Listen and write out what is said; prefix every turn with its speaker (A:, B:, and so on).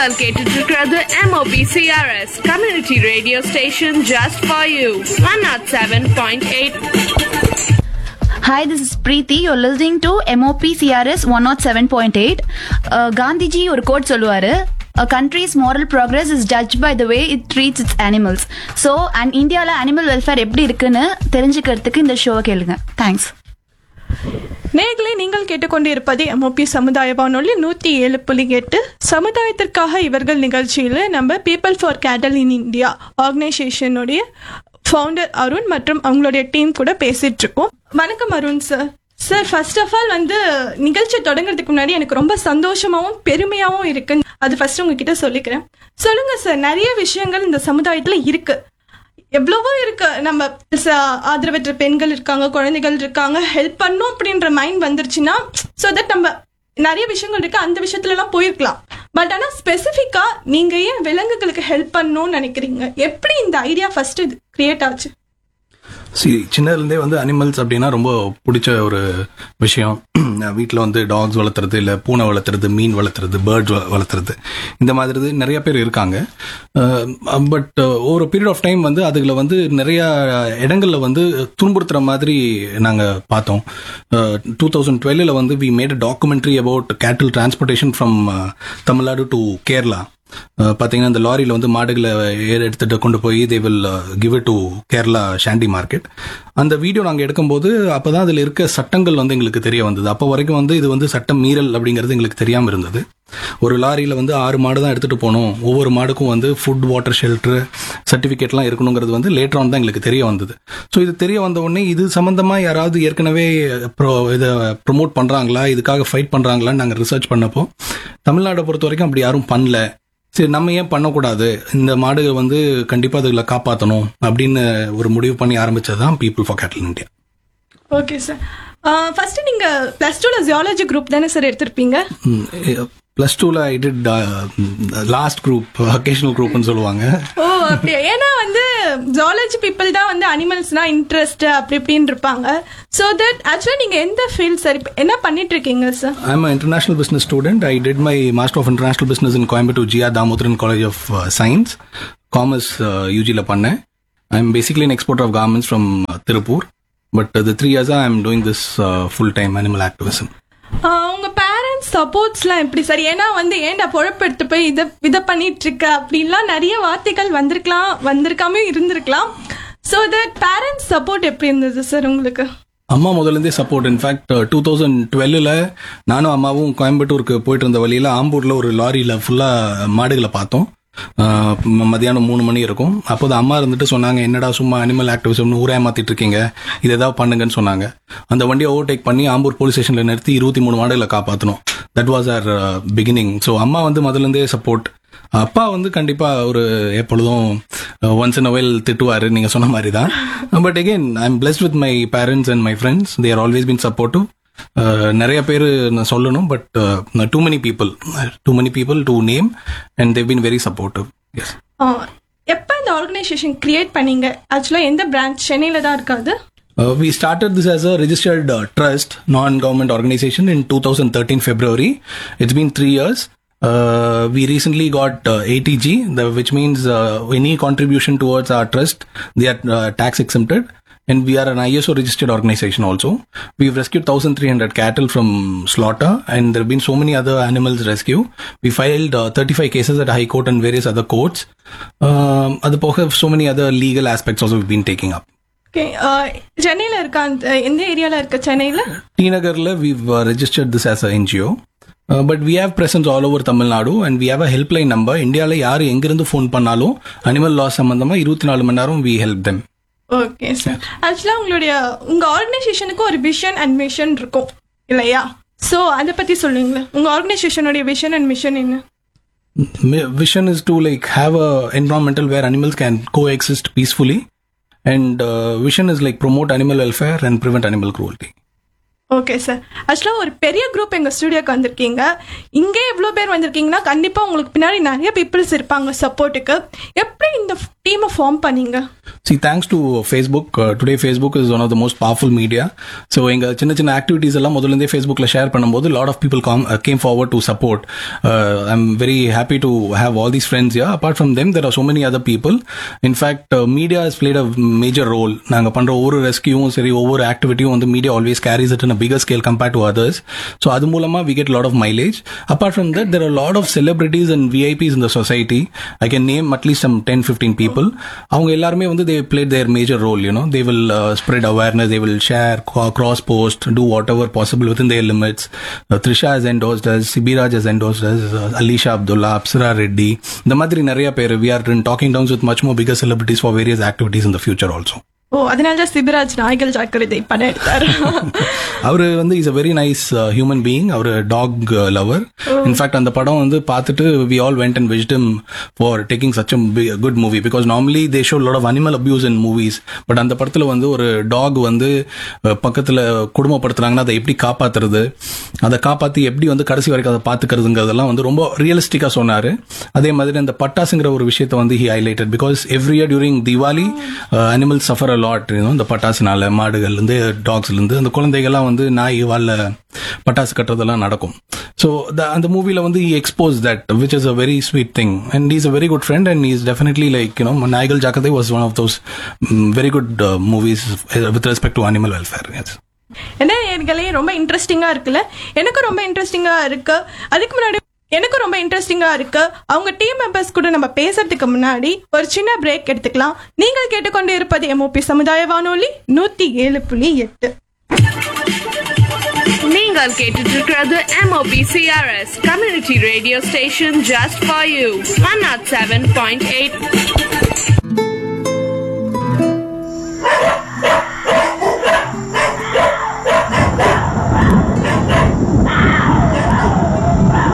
A: நீங்கள் கேட்டுட்டு இருக்கிறது MOP CRS community radio station just for you one nought seven point eight
B: Hi, this is Preeti. You're listening to MOP CRS 107.8. Uh, Gandhiji ஒரு quote சொல்லுவாரு A country's moral progress is judged by the way it treats its animals. So, and இந்தியாவில் animal welfare எப்படி இருக்குன்னு தெரிஞ்சுக்கிறதுக்கு இந்த ஷோவை கேளுங்க thanks
C: நேர்களை நீங்கள் கேட்டுக்கொண்டிருப்பது எம்ஓபி சமுதாய வானொலி நூற்றி ஏழு புள்ளி எட்டு சமுதாயத்திற்காக இவர்கள் நிகழ்ச்சியில் நம்ம people for cattle in India ஆர்கனைசேஷனுடைய ஃபவுண்டர் அருண் மற்றும் அவங்களுடைய டீம் கூட பேசிட்டு இருக்கோம் வணக்கம் Arun sir sir first of all வந்து நிகழ்ச்சி தொடங்குறதுக்கு முன்னாடி எனக்கு ரொம்ப சந்தோஷமாவும் பெருமையாவும் இருக்கு அது ஃபர்ஸ்ட் உங்ககிட்ட சொல்லிக்கிறேன் சொல்லுங்க சார் நிறைய விஷயங்கள் இந்த சமுதாயத்துல இருக்கு எவ்வளவோ இருக்கு நம்ம ச- ஆதரவற்ற பெண்கள் இருக்காங்க குழந்தைகள் இருக்காங்க ஹெல்ப் பண்ணும் அப்படின்ற மைண்ட் வந்துருச்சுன்னா ஸோ தட் நம்ம நிறைய விஷயங்கள் இருக்கு அந்த விஷயத்துல எல்லாம் போயிருக்கலாம் பட் ஆனா ஸ்பெசிஃபிக்கா நீங்க ஏன் விலங்குகளுக்கு ஹெல்ப் பண்ணணும்னு நினைக்கிறீங்க எப்படி இந்த ஐடியா ஃபர்ஸ்ட் இது கிரியேட் ஆச்சு
D: சரி சின்னதுலேருந்தே வந்து அனிமல்ஸ் அப்படின்னா ரொம்ப பிடிச்ச ஒரு விஷயம் வீட்டில் வந்து டாக்ஸ் வளர்த்துறது இல்லை பூனை வளர்த்துறது மீன் வளர்த்துறது பேர்ட்ஸ் வளர்த்துறது இந்த மாதிரி நிறைய பேர் இருக்காங்க பட் ஒரு பீரியட் ஆஃப் டைம் வந்து அதுல வந்து நிறைய இடங்கள்ல வந்து துன்புறுத்துற மாதிரி நாங்கள் பார்த்தோம் டூ தௌசண்ட் டுவெல்லில் வந்து we made a documentary about cattle transportation from Tamil Nadu to Kerala ah பாத்தீங்கன்னா இந்த லாரியில வந்து மாடுகளை ஏற எடுத்துட்டு கொண்டு போய் they will give it to Kerala shandy market அந்த வீடியோ நாங்கள் எடுக்கும்போது அப்பதான் அதுல இருக்க சட்டங்கள் வந்து எங்களுக்கு தெரிய வந்தது அப்போ வரைக்கும் வந்து இது வந்து சட்டம் மீறல் அப்படிங்கிறது எங்களுக்கு தெரியாம இருந்தது ஒரு லாரியில வந்து ஆறு மாடு தான் எடுத்துட்டு போகணும் ஒவ்வொரு மாடுக்கும் வந்து ஃபுட் வாட்டர் ஷெல்டர் சர்டிஃபிகேட்லாம் இருக்கணுங்கிறது வந்து லேட்டர் ஆன் தான் எங்களுக்கு தெரிய வந்தது ஸோ இது தெரிய வந்த உடனே இது சம்பந்தமா யாராவது ஏற்கனவே pro- இதை ப்ரொமோட் பண்றாங்களா இதுக்காக ஃபைட் பண்றாங்களான்னு நாங்கள் ரிசர்ச் பண்ணப்போ தமிழ்நாட்டை பொறுத்த வரைக்கும் அப்படி யாரும் பண்ணல சரி நம்ம ஏன் பண்ணக்கூடாது இந்த மாடுகள் வந்து கண்டிப்பா அதுகளை காப்பாற்றணும் அப்படின்னு ஒரு முடிவு பண்ணி ஆரம்பிச்சது தான் people for cattle India
C: okay sir first நீங்க பிளஸ் டூல ஜியாலஜி குரூப் தானே சார் எடுத்திருப்பீங்க
D: பிளஸ் டூல I did last group vocational குரூப்னு சொல்லுவாங்க
C: ஓ அப்படியா ஏன்னா வந்து ஜாலஜி பீப்புள் தான் வந்து அனிமல்ஸ்னா இன்ட்ரெஸ்ட் அப்படி இப்படின்னு இருப்பாங்க ஸோ தட் ஆக்சுவலா நீங்க எந்த ஃபீல்ட் சார் இப்போ என்ன பண்ணிட்டு இருக்கீங்க sir
D: I'm an international business student. I did my Master of International Business in Coimbatore GR Damodaran College of uh, Science. Commerce uh, UG ல பண்ணேன் I'm basically an exporter of garments from uh, Tirupur. But uh, the three years I'm doing this uh, full-time animal activism.
C: உங்க parents சப்போர்ட்ஸ்லாம் எப்படி சார் ஏன்னா வந்து ஏன்டா பொழப்பு எடுத்து போய் இதை இதை பண்ணிட்டு இருக்க அப்படின்லாம் நிறைய வார்த்தைகள் வந்திருக்கலாம் வந்திருக்காம இருந்திருக்கலாம் ஸோ தட் பேரண்ட்ஸ் சப்போர்ட் எப்படி இருந்தது சார் உங்களுக்கு
D: அம்மா முதல்ல இருந்தே சப்போர்ட் இன்ஃபேக்ட் டூ தௌசண்ட் டுவெல்ல நானும் அம்மாவும் கோயம்புத்தூருக்கு போயிட்டு இருந்த வழியில ஆம்பூர்ல ஒரு லாரியில ஃபுல்லா மாடுகளை பார்த்தோம் ஆஹ் ம- மதியானம் மூணு மணி இருக்கும் அப்போது அம்மா இருந்துட்டு சொன்னாங்க என்னடா சும்மா அனிமல் ஆக்டிவிசம்னு ஊரே மாத்திட்டு இருக்கீங்க இது ஏதாவது பண்ணுங்கன்னு சொன்னாங்க அந்த வண்டியை ஓவர்டேக் பண்ணி ஆம்பூர் போலீஸ் ஸ்டேஷன்ல நிறுத்தி இருபத்தி மூணு மாடுகளை காப்பாற்றணும் that was our beginning so அம்மா வந்து முதல்ல இருந்தே சப்போர்ட் அப்பா வந்து கண்டிப்பா ஒரு எப்பொழுதும் ஒன்ஸ் இன் வெல் திட்டுவாரு நீங்க சொன்ன மாதிரி தான் but again I am blessed with my parents and my friends they're always been supportive நிறைய பேர் நான் சொல்லணும் but too many people too many people to name and they've been very supportive yes
C: எப்போ இந்த ஆர்கனைசேஷன் கிரியேட் பண்ணீங்க ஆக்சுவலாக எந்த branch சென்னையில் தான் இருக்காது
D: Uh, we started this as a registered uh, trust, non-government organization in 2013 February. It's been three years. Uh, we recently got uh, ATG, the, which means uh, any contribution towards our trust, they are uh, tax exempted. And we are an ISO registered organization also. We've rescued 1,300 cattle from slaughter and there have been so many other animals rescue. We filed uh, 35 cases at High Court and various other courts. Um, other so many other legal aspects also we've been taking up.
C: Okay சென்னையில் இருக்க அந்த எந்த ஏரியாவில் இருக்க சென்னையில்
D: T Nagarla, we've uh, registered this as a NGO. Uh, but we have presence all over Tamil Nadu and we have a helpline number. இந்தியாவில் யார் எங்கிருந்து ஃபோன் பண்ணாலும் அனிமல் லாஸ் சம்பந்தமா இருபத்தி நாலு மணி நேரம் we help them
C: okay sir ஆக்சுவலாக உங்களுடைய உங்கள் ஆர்கனைசேஷனுக்கு ஒரு விஷன் அண்ட் மிஷன் இருக்கும் இல்லையா ஸோ அதை பற்றி சொல்லுங்களேன் உங்கள் ஆர்கனைசேஷனுடைய விஷன் அண்ட் மிஷன் என்ன
D: vision is to like have a environmental where animals can coexist peacefully and uh, vision is like promote animal welfare and prevent animal cruelty
C: okay sir ஆக்சுவலாக ஒரு பெரிய குரூப் எங்கள் ஸ்டுடியோக்கு வந்திருக்கீங்க இங்கே இவ்வளோ பேர் வந்திருக்கீங்கன்னா கண்டிப்பாக உங்களுக்கு பின்னாடி நிறைய பீப்புள்ஸ் இருப்பாங்க சப்போர்ட்டுக்கு எப்படி இந்த டீமை ஃபார்ம் பண்ணீங்க
D: See, thanks to Facebook, uh, today Facebook is one of the most powerful media. So, எங்க சின்ன சின்ன ஆக்டிவிட்டீஸ் எல்லாம் முதல்ல இருந்தே Facebookல ஷேர் பண்ணும்போது lot of people come, uh, came forward to support. Uh, I'm very happy to have all these friends here. Apart from them, there are so many other people. In fact, uh, media has played a major role. நாங்க பண்ற ஒவ்வொரு ரெஸ்கியூவும் சரி ஒவ்வொரு ஆக்டிவிட்டியும் வந்து media always carries it in a bigger scale compared to others. So, அது மூலமா we get a lot of mileage. Apart from that, there are a lot of celebrities and VIPs in the society. I can name at least some 10, 15 people. அவங்க எல்லாருமே வந்து they played their major role, you know. They will uh, spread awareness, they will share, co- cross post, do whatever possible within their limits. Uh, Trisha has endorsed us, Sibiraj has endorsed us, uh, Alisha Abdullah, Apsara Reddy. இந்த மாதிரி நிறைய பேர் we are in talking terms with much more bigger celebrities for various activities in the future also.
C: ஓ அதனால தான் சிபிராஜ் நாய்கள் ஜாக்கிரதை படம் எடுத்தார்
D: அவரு வந்து is a very nice human being அவர் டாக் லவர் இன்ஃபேக்ட் அந்த படம் வந்து பார்த்துட்டு we all went and wished them for taking such good movie because normally they show lot of animal abuse in movies but அந்த படத்துல வந்து ஒரு டாக் வந்து uh, பக்கத்துல குடும்பப்படுத்துறாங்கன்னா அதை எப்படி காப்பாத்துறது அதை காப்பாத்தி எப்படி வந்து கடைசி வரைக்கும் அதை பாத்துக்கிறதுங்கிறதெல்லாம் வந்து ரொம்ப ரியலிஸ்டிக்கா சொன்னாரு அதே மாதிரி அந்த பட்டாசுங்கிற ஒரு விஷயத்தை வந்து he highlighted because every year during Diwali animal suffer a lot இந்த பட்டாசுனால மாடுகள்ல இருந்து டாக்ஸ்ல இருந்து அந்த குழந்தைகள்லாம் வந்து நாய் வாழ பட்டாசு கட்டுறதெல்லாம் நடக்கும் ஸோ அந்த மூவில வந்து expose that which is a very sweet thing and is a very good friend and is definitely like you know நாய்கள் ஜாக்கதே was one of those very good movies with respect to animal welfare yes
C: என்ன எங்களே ரொம்ப இன்ட்ரெஸ்டிங்கா இருக்குல்ல எனக்கும் ரொம்ப இன்ட்ரெஸ்டிங்கா இருக்கு அதுக்கு முன்னாடி எனக்கும் ரொம்ப இன்ட்ரெஸ்டிங்கா இருக்கு அவங்க டீம் மெம்பர்ஸ் கூட நம்ம பேசுறதுக்கு முன்னாடி ஒரு சின்ன பிரேக் எடுத்துக்கலாம் நீங்கள் கேட்டுக்கொண்டு இருப்பது எம்ஓபி சமுதாய வானொலி நூத்தி ஏழு புள்ளி எட்டு
A: நீங்கள் கேட்டுட்டு இருக்கிறது MOP CRS Community Radio Station just for you. 107.8